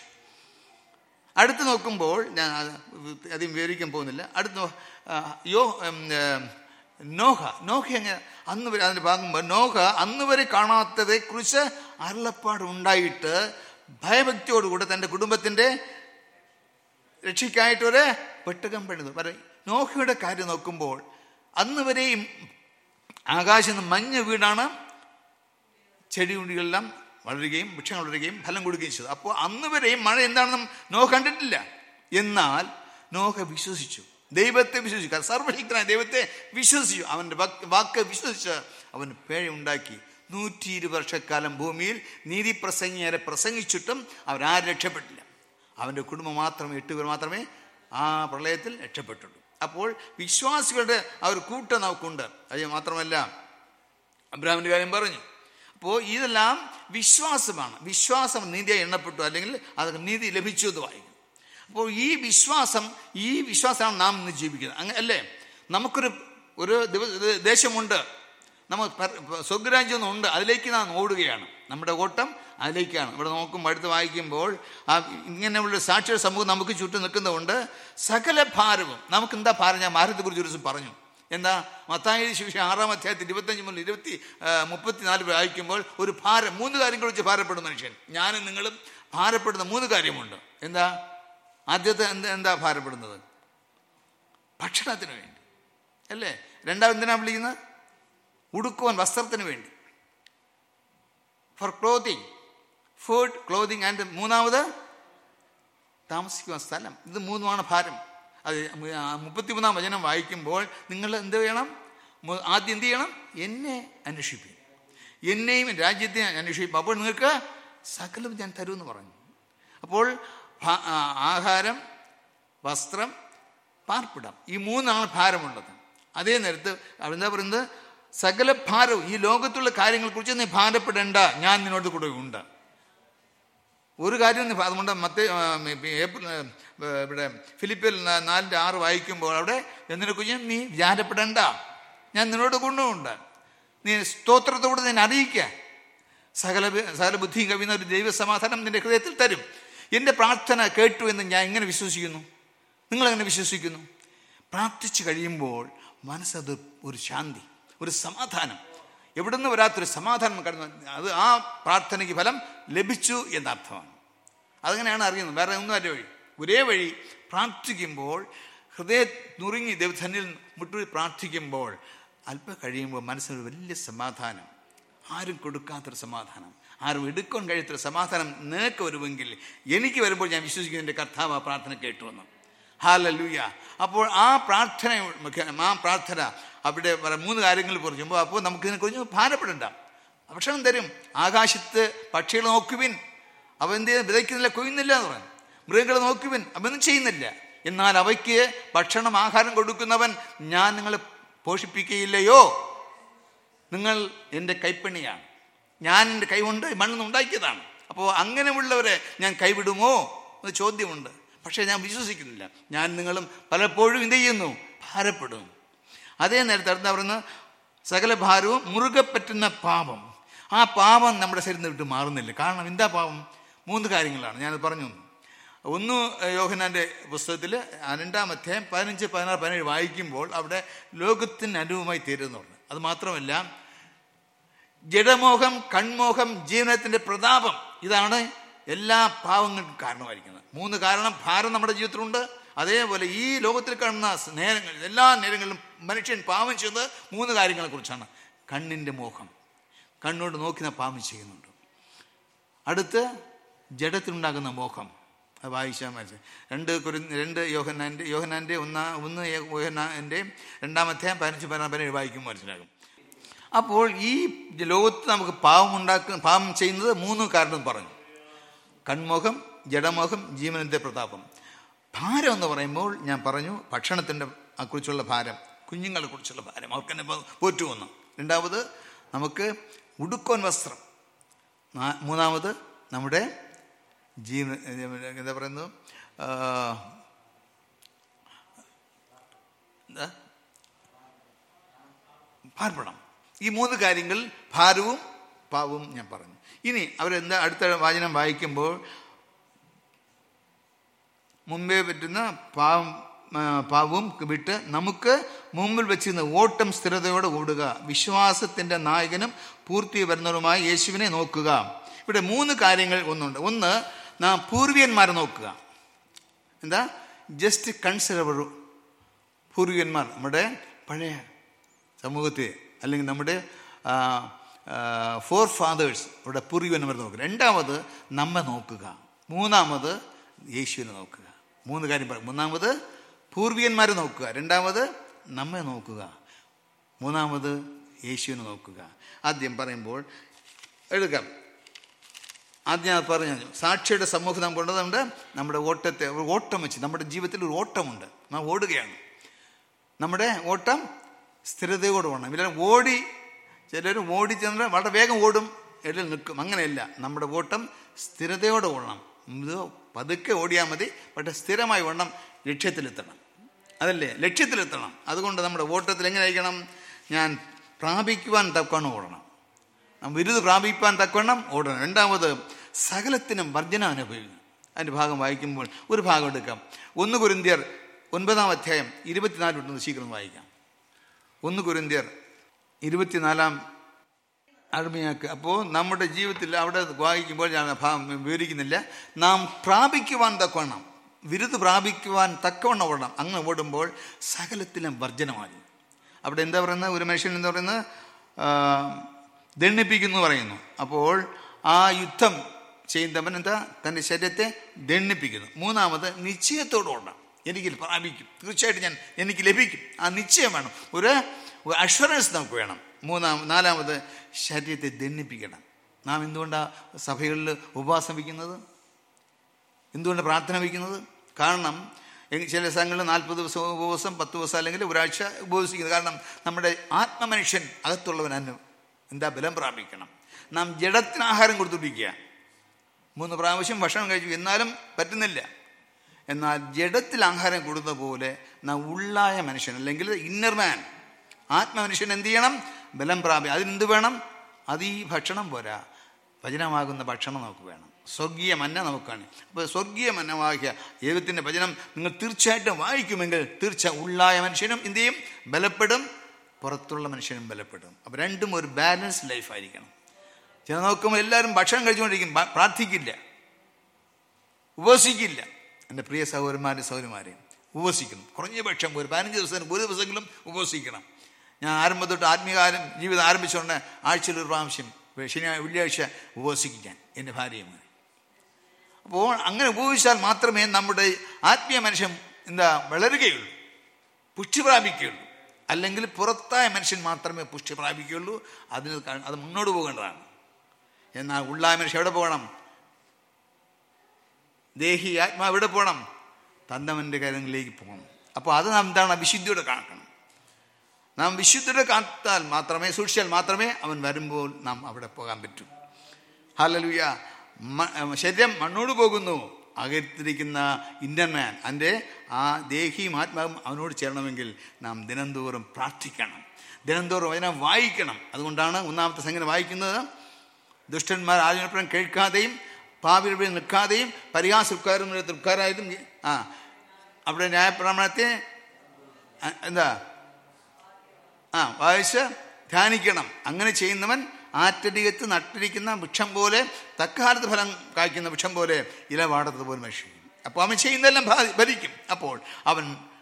അടുത്ത് നോക്കുമ്പോൾ ഞാൻ അത് അധികം വിവരിക്കാൻ പോകുന്നില്ല അടുത്ത് നോ- ആ, യോ ഉം, ഏം, നോഹ നോഹ എങ്ങനെ അന്ന് വരെ അതിൻ്റെ ഭാഗം നോഹ അന്ന് വരെ കാണാത്തതെ കുറിച്ച് അരുളപ്പാട് ഉണ്ടായിട്ട് ഭയഭക്തിയോടുകൂടെ തൻ്റെ കുടുംബത്തിൻ്റെ രക്ഷയ്ക്കായിട്ടൊരു പെട്ടകം പണിതു പറയും നോഹയുടെ കാര്യം നോക്കുമ്പോൾ അന്ന് വരെയും ആകാശം നിന്ന് മഞ്ഞ് വീടാണ് ചെടിയുണ്ടികളെല്ലാം വളരുകയും വൃക്ഷങ്ങൾ വളരുകയും ഫലം കൊടുക്കുകയും ചെയ്തു അപ്പോൾ അന്ന് വരെയും മഴ എന്താണെന്ന് നോഹ കണ്ടിട്ടില്ല എന്നാൽ നോഹ വിശ്വസിച്ചു ദൈവത്തെ വിശ്വസിച്ചു കാരണം സർവശക്തനായ ദൈവത്തെ വിശ്വസിച്ചു അവൻ്റെ വാക്ക് വാക്ക് വിശ്വസിച്ച് അവൻ പേഴ ഉണ്ടാക്കി നൂറ്റി ഇരുപത് വർഷക്കാലം ഭൂമിയിൽ നീതി പ്രസംഗിയരെ പ്രസംഗിച്ചിട്ടും അവരാരും രക്ഷപ്പെട്ടില്ല അവൻ്റെ കുടുംബം മാത്രമേ എട്ട് പേർ മാത്രമേ ആ പ്രളയത്തിൽ രക്ഷപ്പെട്ടുള്ളൂ അപ്പോൾ വിശ്വാസികളുടെ ആ ഒരു കൂട്ടം നമുക്കുണ്ട് അത് മാത്രമല്ല അബ്രാഹിമിൻ്റെ കാര്യം പറഞ്ഞു അപ്പോൾ ഇതെല്ലാം വിശ്വാസമാണ് വിശ്വാസം നീതിയായി എണ്ണപ്പെട്ടു അല്ലെങ്കിൽ അത് നീതി ലഭിച്ചു എന്ന് വായിക്കും അപ്പോൾ ഈ വിശ്വാസം ഈ വിശ്വാസമാണ് നാം ഇന്ന് ജീവിക്കുന്നത് അങ്ങനെ അല്ലേ നമുക്കൊരു ഒരു ദിവ- ഇത് ദേശമുണ്ട് നമ്മൾ പ- സ്വർഗരാജ്യം ഉണ്ട് അതിലേക്ക് നാം ഓടുകയാണ് നമ്മുടെ ഓട്ടം അതിലേക്കാണ് ഇവിടെ നോക്കുമ്പോൾ അടുത്ത് വായിക്കുമ്പോൾ ആ ഇങ്ങനെയുള്ള സാക്ഷിയുടെ സമൂഹം നമുക്ക് ചുറ്റും നിൽക്കുന്നതുകൊണ്ട് സകല ഭാരവും നമുക്ക് എന്താ ഭാരം ഞാൻ ഭാരതത്തെക്കുറിച്ച് ഒരു ദിവസം പറഞ്ഞു എന്താ മത്തായി ശിക്ഷ ആറാം അധ്യായത്തിൽ ഇരുപത്തഞ്ച് മുതൽ ഇരുപത്തി ആ, മുപ്പത്തിനാല് വായിക്കുമ്പോൾ ഒരു ഭാരം മൂന്ന് കാര്യങ്ങൾ വെച്ച് ഭാരപ്പെടുന്ന മനുഷ്യൻ ഞാനും നിങ്ങളും ഭാരപ്പെടുന്ന മൂന്ന് കാര്യമുണ്ട് എന്താ ആദ്യത്തെ എന്താ എന്താ ഭാരപ്പെടുന്നത് ഭക്ഷണത്തിന് വേണ്ടി അല്ലേ രണ്ടാമത് എന്തിനാ വിളിക്കുന്നത് ഉടുക്കുവാൻ വസ്ത്രത്തിന് വേണ്ടി for clothing food clothing and മൂന്നാമത് താമസിക്കുവാൻ സ്ഥലം ഇത് മൂന്നുമാണ് ഭാരം അത് മുപ്പത്തിമൂന്നാം വചനം വായിക്കുമ്പോൾ നിങ്ങൾ എന്ത് ചെയ്യണം മു- ആദ്യം എന്ത് ചെയ്യണം എന്നെ അന്വേഷിപ്പിക്കും എന്നെയും രാജ്യത്തെ അന്വേഷിക്കും അപ്പോൾ നിങ്ങൾക്ക് സകലം ഞാൻ തരുമെന്ന് പറഞ്ഞു അപ്പോൾ ഭ- ആ, ആഹാരം വസ്ത്രം പാർപ്പിടം ഈ മൂന്നാണ് ഭാരമുള്ളത് അതേ നേരത്ത് എന്താ പറയുന്നത് സകല ഭാരവും ഈ ലോകത്തുള്ള കാര്യങ്ങളെക്കുറിച്ച് നീ ഭാരപ്പെടേണ്ട ഞാൻ നിന്നോട് കൂടെ ഉണ്ട് ഒരു കാര്യം ഒന്ന് അതുകൊണ്ട് മറ്റേ ഏപ്രിൽ ആ, ഇവിടെ ഫിലിപ്പിൽ നാ- നാലിൻ്റെ ആറ് വായിക്കുമ്പോൾ അവിടെ എന്തിനു കുഞ്ഞ് നീ വിചാരപ്പെടേണ്ട ഞാൻ നിന്നോട് ഗുണമുണ്ട് നീ സ്തോത്രത്തോട് നിന്നെ അറിയിക്കുക സകല ബു- സകല ബുദ്ധിയും കവിയുന്ന ഒരു ദൈവസമാധാനം നിന്റെ ഹൃദയത്തിൽ തരും എൻ്റെ പ്രാർത്ഥന കേട്ടു എന്ന് ഞാൻ എങ്ങനെ വിശ്വസിക്കുന്നു നിങ്ങളെങ്ങനെ വിശ്വസിക്കുന്നു പ്രാർത്ഥിച്ചു കഴിയുമ്പോൾ മനസ്സത് ഒരു ശാന്തി ഒരു സമാധാനം എവിടുന്ന് വരാത്തൊരു സമാധാനം കടന്നു അത് ആ പ്രാർത്ഥനയ്ക്ക് ഫലം ലഭിച്ചു എന്നർത്ഥമാണ് അതങ്ങനെയാണ് അറിയുന്നത് വേറെ ഒന്നും അല്ല വഴി ഒരേ വഴി പ്രാർത്ഥിക്കുമ്പോൾ ഹൃദയ നുറുങ്ങി ദൈവധനിൽ മുട്ടു പ്രാർത്ഥിക്കുമ്പോൾ അല്പം കഴിയുമ്പോൾ മനസ്സിനൊരു വലിയ സമാധാനം ആരും കൊടുക്കാത്തൊരു സമാധാനം ആരും എടുക്കാൻ കഴിയാത്തൊരു സമാധാനം നിനക്ക് വരുമെങ്കിൽ എനിക്ക് വരുമ്പോൾ ഞാൻ വിശ്വസിക്കുന്നു എൻ്റെ കർത്താവ് ആ പ്രാർത്ഥന കേട്ടുവെന്ന് ഹാലലൂയ അപ്പോൾ ആ പ്രാർത്ഥന ആ പ്രാർത്ഥന അവിടെ പറ- മൂന്ന് കാര്യങ്ങൾ പറയുമ്പോൾ അപ്പോൾ നമുക്ക് ഇതിനെക്കുറിച്ച് ഭാരപ്പെടണ്ട ഭക്ഷണം തരും ആകാശത്ത് പക്ഷികൾ നോക്കുവിൻ അവ എന്ത് ചെയ്യുന്നു? വിതയ്ക്കുന്നില്ല കൊയ്യുന്നില്ല എന്ന് പറഞ്ഞു മൃഗങ്ങളെ നോക്കുവിൻ അവയൊന്നും ചെയ്യുന്നില്ല എന്നാൽ അവയ്ക്ക് ഭക്ഷണം ആഹാരം കൊടുക്കുന്നവൻ ഞാൻ നിങ്ങളെ പോഷിപ്പിക്കുകയില്ലയോ നിങ്ങൾ എൻ്റെ കൈപ്പണിയാണ് ഞാൻ എൻ്റെ കൈ കൊണ്ട് മണ്ണിൽ ഉണ്ടാക്കിയതാണ് അപ്പോൾ അങ്ങനെയുള്ളവരെ ഞാൻ കൈവിടുമോ എന്ന് ചോദ്യമുണ്ട് പക്ഷേ ഞാൻ വിശ്വസിക്കുന്നില്ല ഞാൻ നിങ്ങളും പലപ്പോഴും എന്ത് ചെയ്യുന്നു ഭാരപ്പെടും അതേ നേരത്തെ അടുത്ത പറയുന്ന സകല ഭാരവും മുറുകെ പറ്റുന്ന പാപം ആ പാപം നമ്മുടെ ശരീരത്തിൽ വിട്ട് മാറുന്നില്ല കാരണം എന്താ പാപം മൂന്ന് കാര്യങ്ങളാണ് ഞാനത് പറഞ്ഞു ഒന്ന് യോഹനാന്റെ പുസ്തകത്തിൽ രണ്ടാം അധ്യായം പതിനഞ്ച് പതിനാറ് പതിനേഴ് വായിക്കുമ്പോൾ അവിടെ ലോകത്തിന് അനുവുമായി തീരുന്നുണ്ട് അത് മാത്രമല്ല ജഡമോഹം കൺമോഹം ജീവനത്തിന്റെ പ്രതാപം ഇതാണ് എല്ലാ പാവങ്ങൾക്കും കാരണമായിരിക്കുന്നത് മൂന്ന് കാരണം ഭാരം നമ്മുടെ ജീവിതത്തിലുണ്ട് അതേപോലെ ഈ ലോകത്തിൽ കാണുന്ന നേരങ്ങളിൽ എല്ലാ നേരങ്ങളിലും മനുഷ്യൻ പാവം ചെയ്യുന്നത് മൂന്ന് കാര്യങ്ങളെ കുറിച്ചാണ് കണ്ണിൻ്റെ മോഹം കണ്ണോട് നോക്കുന്ന പാവം ചെയ്യുന്നുണ്ട് അടുത്ത് ജഡത്തിലുണ്ടാകുന്ന മോഹം അത് വായിച്ചാൽ മനസ്സിലായി രണ്ട് കുരി രണ്ട് യോഹനാൻ്റെ യോഹനാൻ്റെ ഒന്നാ ഒന്ന് യോഹനാൻ്റെ രണ്ടാമത്തെ പതിനഞ്ച് പതിനാറ് പതിനേഴ് വായിക്കുമ്പോൾ മനസ്സിലാകും അപ്പോൾ ഈ ലോകത്ത് നമുക്ക് പാവം ഉണ്ടാക്കുന്ന പാവം ചെയ്യുന്നത് മൂന്ന് കാരണം പറഞ്ഞു കൺമോഹം ജഡമോഹം ജീവനത്തെ പ്രതാപം ഭാരം എന്ന് പറയുമ്പോൾ ഞാൻ പറഞ്ഞു ഭക്ഷണത്തിൻ്റെ കുറിച്ചുള്ള ഭാരം കുഞ്ഞുങ്ങളെ കുറിച്ചുള്ള ഭാരം അവർക്ക് തന്നെ പോറ്റുവന്നു രണ്ടാമത് നമുക്ക് ഉടുക്കോൻ വസ്ത്രം നാ- മൂന്നാമത് നമ്മുടെ ജീവ എന്താ പറയുന്നത് ആ, എന്താ ഭാരപ്പെടണം ഈ മൂന്ന് കാര്യങ്ങൾ ഭാരവും പാവവും ഞാൻ പറഞ്ഞു ഇനി അവരെന്താ അടുത്ത വാചനം വായിക്കുമ്പോൾ മുമ്പേ പറ്റുന്ന പാവം ആ, പാവവും വിട്ട് നമുക്ക് മുമ്പിൽ വെച്ചിരുന്ന ഓട്ടം സ്ഥിരതയോടെ ഓടുക വിശ്വാസത്തിന്റെ നായകനും പൂർത്തി വരുന്നവരുമായ യേശുവിനെ നോക്കുക ഇവിടെ മൂന്ന് കാര്യങ്ങൾ ഒന്നുണ്ട് ഒന്ന് നാം പൂർവികന്മാരെ നോക്കുക എന്താ ജസ്റ്റ് കൺസിഡർ പൂർവികന്മാർ നമ്മുടെ പഴയ സമൂഹത്തെ അല്ലെങ്കിൽ നമ്മുടെ ഫോർ ഫാദേഴ്സ് ഇവിടെ പൂർവികന്മാർ നോക്കുക രണ്ടാമത് നമ്മെ നോക്കുക മൂന്നാമത് യേശുവിനെ നോക്കുക മൂന്ന് കാര്യം പറയും മൂന്നാമത് പൂർവികന്മാരെ നോക്കുക രണ്ടാമത് നമ്മെ നോക്കുക മൂന്നാമത് യേശുവിനെ നോക്കുക ആദ്യം പറയുമ്പോൾ എടുക്കാം ആദ്യം ഞാൻ പറഞ്ഞു സാക്ഷിയുടെ സമൂഹം നാം കൊണ്ടതുകൊണ്ട് നമ്മുടെ ഓട്ടത്തെ ഒരു ഓട്ടം വെച്ച് നമ്മുടെ ജീവിതത്തിൽ ഒരു ഓട്ടമുണ്ട് നാം ഓടുകയാണ് നമ്മുടെ ഓട്ടം സ്ഥിരതയോടെ ഓടണം ഇല്ല ഓടി ചിലർ ഓടി ചെന്നിട്ട് വളരെ വേഗം ഓടും ഇടയിൽ നിൽക്കും അങ്ങനെയല്ല നമ്മുടെ ഓട്ടം സ്ഥിരതയോടെ ഓടണം ഇത് പതുക്കെ ഓടിയാൽ മതി പക്ഷെ സ്ഥിരമായി ഓടണം ലക്ഷ്യത്തിലെത്തണം അതല്ലേ ലക്ഷ്യത്തിലെത്തണം അതുകൊണ്ട് നമ്മുടെ ഓട്ടത്തിൽ എങ്ങനെ ആയിരിക്കണം ഞാൻ പ്രാപിക്കുവാൻ തക്കവണ്ണം ഓടണം നാം വിരുദ് പ്രാപിപ്പാൻ തക്കവണ്ണം ഓടണം രണ്ടാമത് സകലത്തിനും വർജന അനുഭവിക്കണം അതിൻ്റെ ഭാഗം വായിക്കുമ്പോൾ ഒരു ഭാഗം എടുക്കാം ഒന്ന് കുരിന്തിയർ ഒൻപതാം അധ്യായം ഇരുപത്തിനാല് തൊട്ട് ശീഘ്രം വായിക്കാം ഒന്ന് കുരിന്തിയർ ഇരുപത്തിനാലാം അടിമയാക്കുക അപ്പോൾ നമ്മുടെ ജീവിതത്തിൽ അവിടെ വായിക്കുമ്പോൾ ഞാൻ ആ ഭാഗം വിവരിക്കുന്നില്ല നാം പ്രാപിക്കുവാൻ തക്കവണ്ണം വിരുദ് പ്രാപിക്കുവാൻ തക്കവണ്ണം ഓടണം അങ്ങനെ ഓടുമ്പോൾ സകലത്തിലും വർജനമായി അവിടെ എന്താ പറയുന്നത് ഒരു മനുഷ്യൻ എന്താ പറയുന്നത് ആ, ദണ്ണിപ്പിക്കുന്നു പറയുന്നു അപ്പോൾ ആ യുദ്ധം ചെയ്യുന്നവൻ എന്താ തൻ്റെ ശരീരത്തെ ദണ്ണിപ്പിക്കുന്നു മൂന്നാമത് നിശ്ചയത്തോടെ ഓടണം എനിക്ക് പ്രാപിക്കും തീർച്ചയായിട്ടും ഞാൻ എനിക്ക് ലഭിക്കും ആ നിശ്ചയം വേണം ഒരു അഷുറൻസ് നമുക്ക് വേണം മൂന്നാം നാലാമത് ശരീരത്തെ ദണ്ണിപ്പിക്കണം നാം എന്തുകൊണ്ടാണ് സഭകളിൽ ഉപവാസം വയ്ക്കുന്നത് എന്തുകൊണ്ട് പ്രാർത്ഥന വയ്ക്കുന്നത് കാരണം എ- ചില സ്ഥലങ്ങളിൽ നാൽപ്പത് ദിവസം ഉപവാസം പത്ത് ദിവസം അല്ലെങ്കിൽ ഒരാഴ്ച ഉപവസിക്കുന്നത് കാരണം നമ്മുടെ ആത്മമനുഷ്യൻ അകത്തുള്ളവൻ അന്ന് എന്താ ബലം പ്രാപിക്കണം നാം ജഡത്തിന് ആഹാരം കൊടുത്തുപിടിക്കുക മൂന്ന് പ്രാവശ്യം ഭക്ഷണം കഴിച്ചു എന്നാലും പറ്റുന്നില്ല എന്നാൽ ജഡത്തിൽ ആഹാരം കൊടുത്ത പോലെ നാം ഉള്ളായ മനുഷ്യൻ അല്ലെങ്കിൽ ഇന്നർ മാൻ ആത്മമനുഷ്യൻ എന്ത് ചെയ്യണം ബലം പ്രാപി അതിനെന്ത് വേണം അത് ഈ ഭക്ഷണം പോരാ വചനമാകുന്ന ഭക്ഷണം നമുക്ക് വേണം സ്വർഗീയ മന്ന നമുക്കാണ് അപ്പോൾ സ്വർഗീയ മന്നമാകിയ ദൈവത്തിൻ്റെ വചനം നിങ്ങൾ തീർച്ചയായിട്ടും വായിക്കുമെങ്കിൽ തീർച്ച ഉള്ളായ മനുഷ്യനും എന്ത് ചെയ്യും ബലപ്പെടും പുറത്തുള്ള മനുഷ്യനും ബലപ്പെടും അപ്പോൾ രണ്ടും ഒരു ബാലൻസ് ലൈഫായിരിക്കണം ചില നോക്കുമ്പോൾ എല്ലാവരും ഭക്ഷണം കഴിച്ചുകൊണ്ടിരിക്കും പ- പ്രാർത്ഥിക്കില്ല ഉപവസിക്കില്ല എൻ്റെ പ്രിയ സഹോദരന്മാരെ സഹോദരിമാരെയും ഉപവസിക്കണം കുറഞ്ഞ പക്ഷം ഒരു പതിനഞ്ച് ദിവസം ഒരു ദിവസമെങ്കിലും ഉപവസിക്കണം ഞാൻ ആരംഭം തൊട്ട് ആത്മീയകാലം ജീവിതം ആരംഭിച്ചുകൊണ്ട് ആഴ്ചയിൽ ഒരു പ്രാവശ്യം ശനിയാഴ്ച വെള്ളിയാഴ്ച ഉപവസിക്കും ഞാൻ എൻ്റെ ഭാര്യയുമായി അപ്പോൾ അങ്ങനെ ഉപയോഗിച്ചാൽ മാത്രമേ നമ്മുടെ ആത്മീയ മനുഷ്യൻ എന്താ വളരുകയുള്ളൂ പുഷ്ടി പ്രാപിക്കുകയുള്ളൂ അല്ലെങ്കിൽ പുറത്തായ മനുഷ്യൻ മാത്രമേ പുഷ്ടി പ്രാപിക്കുകയുള്ളൂ അതിന് ക- അത് മുന്നോട്ട് പോകേണ്ടതാണ് എന്നാൽ ഉള്ളായ മനുഷ്യൻ എവിടെ പോകണം ദേഹി ആത്മാവ് എവിടെ പോകണം തന്നവൻ്റെ കാര്യങ്ങളിലേക്ക് പോകണം അപ്പോൾ അത് നാം എന്താണ് വിശുദ്ധിയോടെ കാക്കണം നാം വിശുദ്ധിയോടെ കാത്താൽ മാത്രമേ സൂക്ഷിച്ചാൽ മാത്രമേ അവൻ വരുമ്പോൾ നാം അവിടെ പോകാൻ പറ്റൂ ഹലലുയ ശരീരം മണ്ണോട് പോകുന്നു അകത്തിരിക്കുന്ന ഇന്നർമാൻ അതിൻ്റെ ആ ദേഹിയും ആത്മാവും അവനോട് ചേരണമെങ്കിൽ നാം ദിനംതോറും പ്രാർത്ഥിക്കണം ദിനംതോറും അതിനെ വായിക്കണം അതുകൊണ്ടാണ് ഒന്നാമത്തെ സംഗതി വായിക്കുന്നത് ദുഷ്ടന്മാർ ആചരണപ്രം കേൾക്കാതെയും പാപിയുടെ നിൽക്കാതെയും പരിഹാസക്കാരും തൃക്കാരായതും ആ അവിടെ ന്യായപ്രമാണത്തെ ആ, എന്താ ആ വായിച്ച് ധ്യാനിക്കണം അങ്ങനെ ചെയ്യുന്നവൻ ആറ്റടികത്ത് നട്ടിരിക്കുന്ന വൃക്ഷം പോലെ തക്കാലത്ത് ഫലം കായ്ക്കുന്ന വൃക്ഷം പോലെ ഇല വാടത്തത് പോലെ മനുഷ്യൻ അപ്പോൾ അവൻ ചെയ്യുന്നതെല്ലാം ഭാ- ഭരിക്കും അപ്പോൾ അവൻ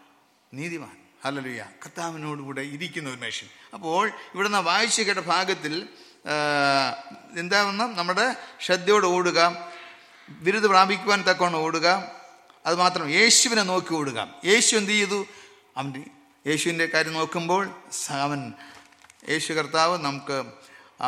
നീതിമാൻ ഹല്ലേലൂയ കർത്താവിനോടുകൂടെ ഇരിക്കുന്ന ഒരു മനുഷ്യൻ അപ്പോൾ ഇവിടെ നിന്ന് വായിച്ചു കേട്ട ഭാഗത്തിൽ ആ, എന്താണെന്ന് നമ്മുടെ ശ്രദ്ധയോടെ ഓടുക ബിരുദ പ്രാപിക്കുവാൻ തക്കവണ്ണം ഓടുക അത് മാത്രം യേശുവിനെ നോക്കി ഓടുക യേശു എന്ത് ചെയ്തു അവൻ്റെ യേശുവിൻ്റെ കാര്യം നോക്കുമ്പോൾ സ- അവൻ യേശു കർത്താവ് നമുക്ക് ആ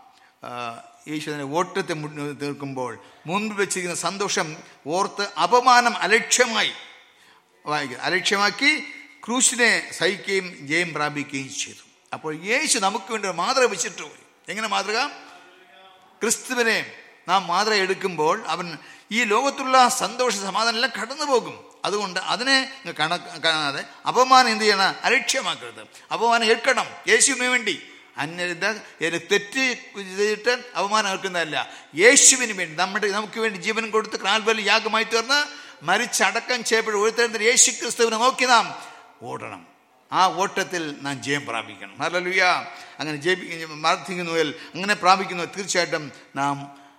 ആ, യേശുവിനെ ഓട്ടത്തെ മുൻ- തീർക്കുമ്പോൾ മുൻപിൽ വെച്ചിരിക്കുന്ന സന്തോഷം ഓർത്ത് അപമാനം അലക്ഷ്യമായി വായിക്കുക അലക്ഷ്യമാക്കി ക്രൂശിനെ സഹിക്കുകയും ജയം പ്രാപിക്കുകയും ചെയ്തു അപ്പോൾ യേശു നമുക്ക് വേണ്ടി ഒരു മാതൃക വെച്ചിട്ട് പോയി എങ്ങനെ മാതൃക ക്രിസ്തുവിനെ നാം മാതൃക എടുക്കുമ്പോൾ അവൻ ഈ ലോകത്തുള്ള സന്തോഷ സമാധാനം എല്ലാം കടന്നു പോകും അതുകൊണ്ട് അതിനെ കണക്ക് കാണാതെ അപമാനം എന്ത് ചെയ്യണം അലക്ഷ്യമാക്കരുത് അപമാനം ഏൽക്കണം യേശുവിന് വേണ്ടി അന്യത തെറ്റ് ചെയ്തിട്ട് അപമാനം ഏൽക്കുന്നതല്ല യേശുവിന് വേണ്ടി നമ്മുടെ നമുക്ക് വേണ്ടി ജീവൻ കൊടുത്ത് ക്രാൽബലി യാഗമായി തീർന്ന് മരിച്ചടക്കം ചെയ്യപ്പെടും ഒരുത്തരം യേശു ക്രിസ്തുവിനെ നോക്കി നാം ഓടണം ആ ഓട്ടത്തിൽ നാം ജയം പ്രാപിക്കണം ഹല്ലേലൂയ അങ്ങനെ ജയിപ്പി പ്രാർത്ഥിക്കുന്നുവെൽ അങ്ങനെ പ്രാപിക്കുന്നു തീർച്ചയായിട്ടും നാം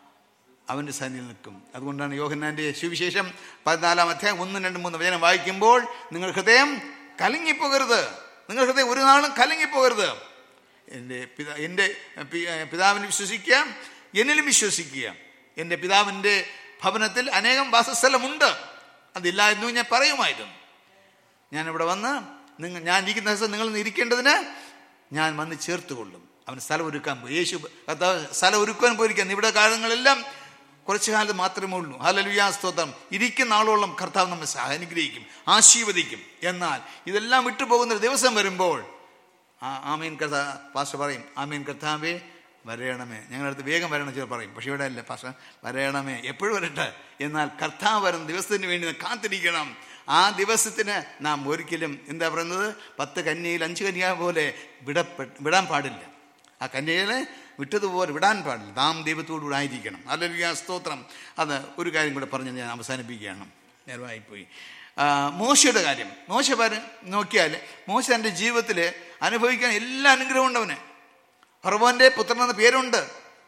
അവൻ്റെ സന്നിധിയിൽ നിൽക്കും അതുകൊണ്ടാണ് യോഹന്നാൻ്റെ സുവിശേഷം പതിനാലാം അധ്യായം ഒന്ന് രണ്ട് മൂന്ന് വചനം വായിക്കുമ്പോൾ നിങ്ങൾ ഹൃദയം കലങ്ങിപ്പോകരുത് നിങ്ങൾ ഹൃദയം ഒരു നാളും കലങ്ങിപ്പോകരുത് എൻ്റെ പിതാ എൻ്റെ പി- പിതാവിനെ വിശ്വസിക്കുക എന്നിലും വിശ്വസിക്കുക എൻ്റെ പിതാവിൻ്റെ ഭവനത്തിൽ അനേകം വാസസ്ഥലമുണ്ട് അതില്ലായിരുന്നു ഞാൻ പറയുമായിരുന്നു ഞാനിവിടെ വന്ന് നിങ്ങൾ ഞാൻ ഇരിക്കുന്ന ദിവസം നിങ്ങൾ ഇരിക്കേണ്ടതിന് ഞാൻ വന്ന് ചേർത്ത് കൊള്ളും അവൻ സ്ഥലം ഒരുക്കാൻ പോയി യേശു കർത്താവ് സ്ഥലം ഒരുക്കാൻ പോയിരിക്കുന്നു ഇവിടെ കാലങ്ങളെല്ലാം കുറച്ചു കാലം മാത്രമേ ഉള്ളൂ ഹലലുയാ സ്തോത്രം ഇരിക്കുന്ന ആളോളം കർത്താവ് നമ്മെ സഹ- അനുഗ്രഹിക്കും ആശീർവദിക്കും എന്നാൽ ഇതെല്ലാം വിട്ടുപോകുന്ന ഒരു ദിവസം വരുമ്പോൾ ആ ആമീൻ കർത്താ പാസ്റ്റർ പറയും ആമീൻ കർത്താവേ വരയണമേ ഞങ്ങളടുത്ത് വേഗം വരണം ചിലർ പറയും പക്ഷെ ഇവിടെ അല്ല പാസ്റ്റർ വരയണമേ എപ്പോഴും വരട്ടെ എന്നാൽ കർത്താവ് വരുന്ന ദിവസത്തിന് വേണ്ടി നാം കാത്തിരിക്കണം ആ ദിവസത്തിന് നാം ഒരിക്കലും എന്താ പറയുന്നത് പത്ത് കന്യയിൽ അഞ്ച് കന്യ പോലെ വിടപ്പെ വിടാൻ പാടില്ല ആ കന്യകളെ വിട്ടതുപോലെ വിടാൻ പാടില്ല നാം ദൈവത്തോടുകൂടെ ആയിരിക്കണം അല്ലെങ്കിൽ ആ സ്തോത്രം അത് ഒരു കാര്യം കൂടെ പറഞ്ഞ് ഞാൻ അവസാനിപ്പിക്കുകയാണ് നേരമായിപ്പോയി ആ, മോശയുടെ കാര്യം മോശ പര നോക്കിയാൽ മോശ തൻ്റെ ജീവിതത്തിൽ അനുഭവിക്കാൻ എല്ലാ അനുഗ്രഹവും ഉണ്ട് അവന് ഫറവോന്റെ പുത്രൻ എന്ന പേരുണ്ട്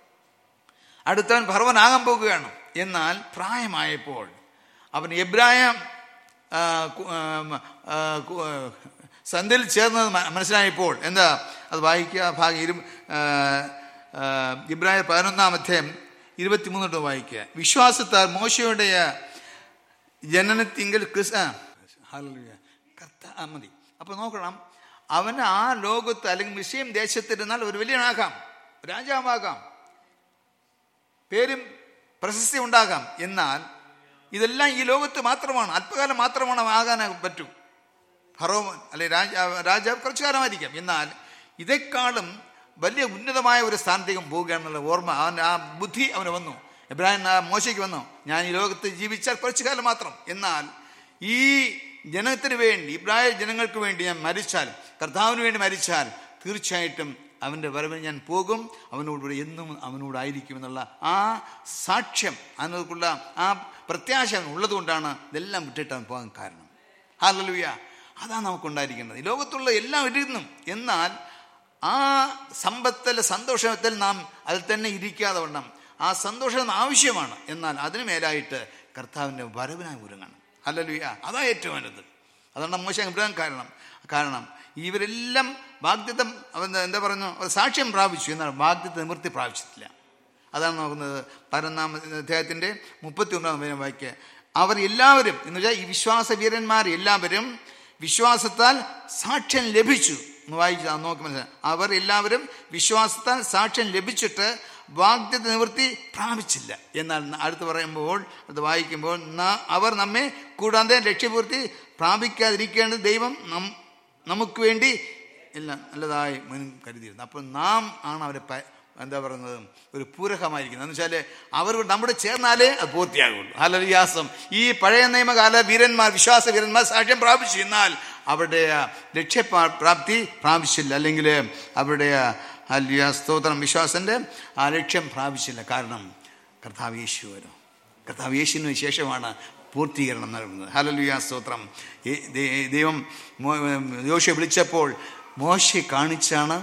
അടുത്തവൻ ഫറവനാകാൻ പോകുകയാണ് എന്നാൽ പ്രായമായപ്പോൾ അവൻ എബ്രായം ആ, കു- ആ, ആ, കു- ആ, സന്ധിയിൽ ചേർന്നത് മ- മനസ്സിലായപ്പോൾ എന്താ അത് വായിക്കുക ഭാഗം ഇരു ആ, ആ, ഇബ്രാഹിം പതിനൊന്നാം അധ്യായം ഇരുപത്തിമൂന്നോട്ട് വായിക്കുക വിശ്വാസത്താൽ മോശയുടെ ജനനത്തിങ്കൽ ക്രിസ് ആ, ഹല്ലേലൂയ. കർത്താ ആ, മതി അപ്പൊ നോക്കണം അവന് ആ ലോകത്ത് അല്ലെങ്കിൽ മിസ്യം ദേശത്തിരുന്നാൽ ഒരു വലിയനാകാം രാജാവാകാം പേരും പ്രശസ്തി ഉണ്ടാകാം എന്നാൽ ഇതെല്ലാം ഈ ലോകത്ത് മാത്രമാണ് അല്പകാലം മാത്രമാണ് ആകാൻ പറ്റൂ ഫറോവൻ അല്ലെ രാജാവ് രാജാവ് കുറച്ചു കാലമായിരിക്കാം എന്നാൽ ഇതേക്കാളും വലിയ ഉന്നതമായ ഒരു സ്ഥാനത്തേക്കും പോവുകയാണെന്നുള്ള ഓർമ്മ അവൻ ആ ബുദ്ധി അവന് വന്നു എബ്രാഹിം ആ മോശയ്ക്ക് വന്നു ഞാൻ ഈ ലോകത്ത് ജീവിച്ചാൽ കുറച്ചു കാലം മാത്രം എന്നാൽ ഈ ജനത്തിന് വേണ്ടി ഇബ്രാഹിം ജനങ്ങൾക്ക് വേണ്ടി ഞാൻ മരിച്ചാൽ കർത്താവിന് വേണ്ടി മരിച്ചാൽ തീർച്ചയായിട്ടും അവൻ്റെ വരവിന് ഞാൻ പോകും അവനോടുകൂടെ എന്നും അവനോടായിരിക്കും എന്നുള്ള ആ സാക്ഷ്യം അതിനൊക്കെയുള്ള ആ പ്രത്യാശ ഉള്ളതുകൊണ്ടാണ് ഇതെല്ലാം വിട്ടിട്ട് അവൻ പോകാൻ കാരണം ഹാലലുയ അതാണ് നമുക്കുണ്ടായിരിക്കേണ്ടത് ഈ ലോകത്തുള്ള എല്ലാം ഇരുന്നും എന്നാൽ ആ സമ്പത്തിൽ സന്തോഷത്തിൽ നാം അതിൽ തന്നെ ഇരിക്കാതെ വണ്ണം ആ സന്തോഷം ആവശ്യമാണ് എന്നാൽ അതിനു മേലായിട്ട് കർത്താവിൻ്റെ വരവിനായി ഒരുങ്ങണം ഹല്ലേലൂയ അതാ ഏറ്റവും വലുത് അതാണ് മോശം ഇബ്രാഹിം കാരണം കാരണം ഇവരെല്ലാം വാഗ്ദത്തം അവൻ എന്താ പറഞ്ഞു അവർ സാക്ഷ്യം പ്രാപിച്ചു എന്നാൽ വാഗ്ദത്ത നിവൃത്തി പ്രാപിച്ചിട്ടില്ല അതാണ് നോക്കുന്നത് പതിനൊന്നാം അദ്ദേഹത്തിൻ്റെ മുപ്പത്തി ഒന്നാം വാക്യ അവർ എല്ലാവരും എന്ന് വെച്ചാൽ ഈ വിശ്വാസ വീരന്മാർ എല്ലാവരും വിശ്വാസത്താൽ സാക്ഷ്യം ലഭിച്ചു ഒന്ന് വായിച്ച് നോക്കി മനസ്സിലായി അവർ എല്ലാവരും വിശ്വാസത്താൽ സാക്ഷ്യം ലഭിച്ചിട്ട് വാഗ്ദത്ത നിവൃത്തി പ്രാപിച്ചില്ല എന്നാൽ അടുത്ത് പറയുമ്പോൾ അത് വായിക്കുമ്പോൾ ന- അവർ നമ്മെ കൂടാതെ ലക്ഷ്യപൂർത്തി പ്രാപിക്കാതിരിക്കേണ്ടത് ദൈവം നം നമുക്ക് വേണ്ടി എല്ലാം നല്ലതായി മുൻ കരുതിയിരുന്നു അപ്പോൾ നാം ആണ് അവരെ പ- എന്താ പറയുന്നത് ഒരു പൂരകമായിരിക്കുന്നത് എന്ന് വെച്ചാൽ അവർ നമ്മുടെ ചേർന്നാലേ അത് പൂർത്തിയാകുള്ളൂ ഹലരിയാസം ഈ പഴയ നിയമകാല വീരന്മാർ വിശ്വാസ വീരന്മാർ സാക്ഷ്യം പ്രാപിച്ചു എന്നാൽ അവരുടെ ആ ലക്ഷ്യ പ്രാ- പ്രാപ്തി പ്രാപിച്ചില്ല അല്ലെങ്കിൽ അവരുടെ ഹല്ലിയ സ്തോത്രം വിശ്വാസൻ്റെ ആ ലക്ഷ്യം പ്രാപിച്ചില്ല കാരണം കർത്താവ് യേശു വരും കർത്താവ് യേശുവിന് ശേഷമാണ് പൂർത്തീകരണം നൽകുന്നത് ഹലലുയ സ്തോത്രം ഈ ദൈ- ദൈവം യോശ വിളിച്ചപ്പോൾ മോശയെ കാണിച്ചാണ്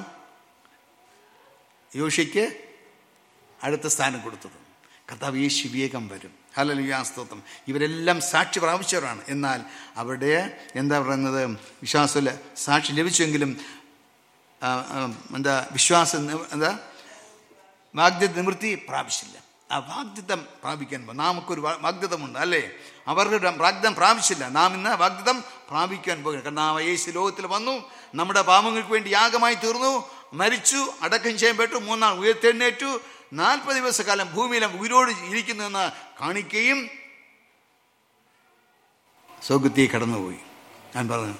യോശയ്ക്ക് അടുത്ത സ്ഥാനം കൊടുത്തത് കർത്താവ് യേശു വേഗം വരും ഹലലുയ സ്തോത്രം ഇവരെല്ലാം സാക്ഷി പ്രാപിച്ചവരാണ് എന്നാൽ അവരുടെ എന്താ പറയുന്നത് വിശ്വാസത്തിൽ സാക്ഷി ലഭിച്ചെങ്കിലും ആ, ആ, എന്താ വിശ്വാസം നി- എന്താ വാഗ്ദത്ത നിവൃത്തി പ്രാപിച്ചില്ല ആ വാഗ്ദത്തം പ്രാപിക്കാൻ പോ- നമുക്കൊരു വാ- വാഗ്ദത്തമുണ്ട് അല്ലേ അവർക്ക് ഒരു വാഗ്ദത്തം പ്രാപിച്ചില്ല നാം ഇന്ന് വാഗ്ദത്തം പ്രാപിക്കാൻ പോകുന്നു കാരണം ആ യേശു ലോകത്തിൽ വന്നു നമ്മുടെ പാപങ്ങൾക്ക് വേണ്ടി യാഗമായി തീർന്നു മരിച്ചു അടക്കം ചെയ്യപ്പെട്ടു മൂന്നാൾ ഉയർത്തെഴുന്നേറ്റു നാൽപ്പത് ദിവസക്കാലം ഭൂമിയിലെ ഉയരോട് ഇരിക്കുന്നു എന്ന് കാണിക്കുകയും സ്വർഗത്തിൽ കടന്നുപോയി ഞാൻ പറഞ്ഞു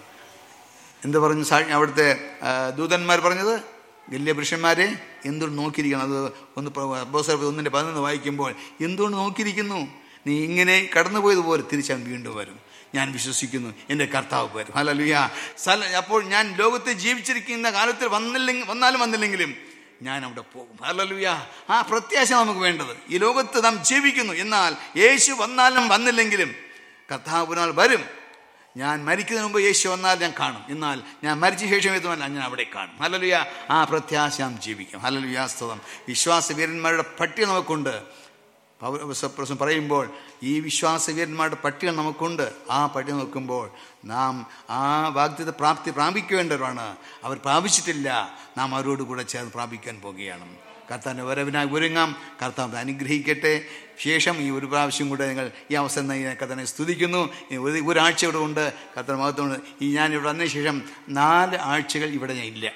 എന്ത് പറഞ്ഞു സാ അവിടുത്തെ ആ, ദൂതന്മാർ പറഞ്ഞത് വലിയ പുരുഷന്മാരെ എന്തുകൊണ്ട് നോക്കിയിരിക്കണം അത് ഒന്ന് ബോസർ ഒന്നിൻ്റെ പതിനൊന്ന് വായിക്കുമ്പോൾ എന്തുകൊണ്ട് നോക്കിയിരിക്കുന്നു നീ ഇങ്ങനെ കടന്നുപോയതുപോലെ തിരിച്ചാൻ വീണ്ടും വരും ഞാൻ വിശ്വസിക്കുന്നു എൻ്റെ കർത്താവ് വരും ഹല്ലേലൂയ സല അപ്പോൾ ഞാൻ ലോകത്ത് ജീവിച്ചിരിക്കുന്ന കാലത്തിൽ വന്നില്ലെങ്കിൽ വന്നാലും വന്നില്ലെങ്കിലും ഞാൻ അവിടെ പോകും ഹല്ലേലൂയ ആ പ്രത്യാശ നമുക്ക് വേണ്ടത് ഈ ലോകത്ത് നാം ജീവിക്കുന്നു എന്നാൽ യേശു വന്നാലും വന്നില്ലെങ്കിലും കർത്താവ് ഒരു നാൾ വരും ഞാൻ മരിക്കുന്നതിന് മുമ്പ് യേശു വന്നാൽ ഞാൻ കാണും എന്നാൽ ഞാൻ മരിച്ച ശേഷം എത്തുമല്ല ഞാൻ അവിടെ കാണും ഹലലുയ ആ പ്രത്യാശ നാം ജീവിക്കും ഹലലുയ സ്തോത്രം വിശ്വാസ വീരന്മാരുടെ പട്ടിക നമുക്കുണ്ട് പൗരപ്രസം പറയുമ്പോൾ ഈ വിശ്വാസ വീരന്മാരുടെ പട്ടിക നമുക്കുണ്ട് ആ പട്ടിക നോക്കുമ്പോൾ നാം ആ വാഗ്ദത്ത പ്രാപ്തി പ്രാപിക്കേണ്ടവരാണ് അവർ പ്രാപിച്ചിട്ടില്ല നാം അവരോട് കൂടെ ചേർന്ന് പ്രാപിക്കാൻ പോകുകയാണ് കർത്താവിൻ്റെ വരവിനായി ഒരുങ്ങാം കർത്താവ് അനുഗ്രഹിക്കട്ടെ ശേഷം ഈ ഒരു പ്രാവശ്യം കൂടെ നിങ്ങൾ ഈ അവസരം നൽകി കർത്താനെ സ്തുതിക്കുന്നു ഈ ഒരു ഒരാഴ്ച ഇവിടെ ഉണ്ട് കർത്താൻ മഹത്വമുണ്ട് ഈ ഞാൻ ഇവിടെ വന്നതിന് ശേഷം നാല് ആഴ്ചകൾ ഇവിടെ ഞാൻ ഇല്ല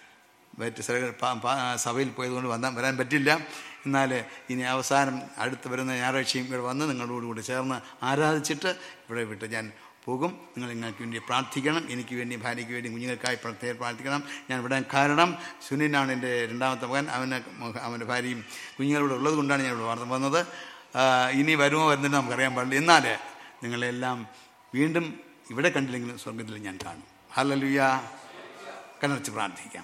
മറ്റ് സ്ഥലങ്ങൾ പ- പ- സഭയിൽ പോയതുകൊണ്ട് വന്നാൻ വരാൻ പറ്റില്ല എന്നാൽ ഇനി അവസാനം അടുത്ത് വരുന്ന ഞായറാഴ്ചയും ഇവിടെ വന്ന് നിങ്ങളോട് കൂടി ചേർന്ന് ആരാധിച്ചിട്ട് ഇവിടെ വിട്ട് ഞാൻ പോകും നിങ്ങൾ നിങ്ങൾക്ക് വേണ്ടി പ്രാർത്ഥിക്കണം എനിക്ക് വേണ്ടി ഭാര്യയ്ക്ക് വേണ്ടി കുഞ്ഞുങ്ങൾക്കായി പ്രത്യേകം പ്രാർത്ഥിക്കണം ഞാൻ ഇവിടെ കാരണം സുനിനാണ് എൻ്റെ രണ്ടാമത്തെ മകൻ അവന് മക- അവൻ്റെ ഭാര്യയും കുഞ്ഞുങ്ങളിവിടെ ഉള്ളത് കൊണ്ടാണ് ഞാൻ ഇവിടെ വളർന്നു വന്നത് ആ, ഇനി വരുമോ വരുന്നില്ല നമുക്കറിയാൻ പാടില്ല എന്നാൽ നിങ്ങളെല്ലാം വീണ്ടും ഇവിടെ കണ്ടില്ലെങ്കിലും സ്വർഗത്തിൽ ഞാൻ കാണും ഹല്ലേലൂയ കണ്ണടച്ച് പ്രാർത്ഥിക്കാം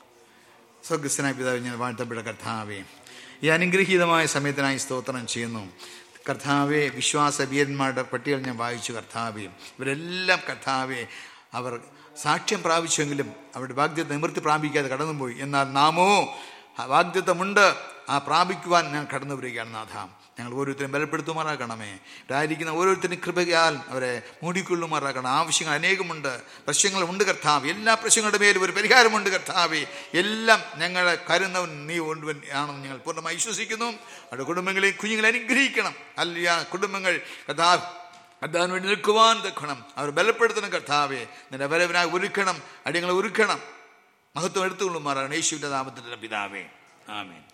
സ്വർഗസ്ഥനായ പിതാവ് ഞാൻ വാഴ്ത്തപ്പെട്ട കർത്താവേ ഈ അനുഗ്രഹീതമായ സമയത്തിനായി സ്തോത്രം ചെയ്യുന്നു കർത്താവെ വിശ്വാസ വീരന്മാരുടെ പട്ടികകൾ ഞാൻ വായിച്ചു കർത്താവെ ഇവരെല്ലാം കർത്താവെ അവർ സാക്ഷ്യം പ്രാപിച്ചെങ്കിലും അവരുടെ വാഗ്ദത്ത നിവൃത്തി പ്രാപിക്കാതെ കടന്നുപോയി എന്നാൽ നാമോ ആ വാഗ്ദത്തമുണ്ട് ആ പ്രാപിക്കുവാൻ ഞാൻ കടന്നു വരികയാണ് നാഥ ഞങ്ങൾ ഓരോരുത്തരും ബലപ്പെടുത്തുമാറാക്കണമേ ഇതായിരിക്കുന്ന ഓരോരുത്തരും കൃപയാൽ അവരെ മൂടിക്കൊള്ളുമാറാക്കണം ആവശ്യങ്ങൾ അനേകമുണ്ട് പ്രശ്നങ്ങളുണ്ട് കർത്താവ് എല്ലാ പ്രശ്നങ്ങളുടെ മേലും ഒരു പരിഹാരമുണ്ട് കർത്താവെ എല്ലാം ഞങ്ങളെ കരുന്നവൻ നീ കൊണ്ടുവൻ ആണെന്ന് ഞങ്ങൾ പൂർണ്ണമായി വിശ്വസിക്കുന്നു അവരുടെ കുടുംബങ്ങളെ കുഞ്ഞുങ്ങളെ അനുഗ്രഹിക്കണം അല്ല കുടുംബങ്ങൾ കർത്താവ് കർത്താവിന് വേണ്ടി നിൽക്കുവാൻ തക്കണം അവർ ബലപ്പെടുത്തണം കർത്താവെ നിന്റെ ബലവനായി ഒരുക്കണം അടിയങ്ങളെ ഒരുക്കണം മഹത്വം എടുത്തുകൊള്ളുമാറാണ് യേശുവിൻ്റെ നാമത്തിൻ്റെ പിതാവേ ആമേൻ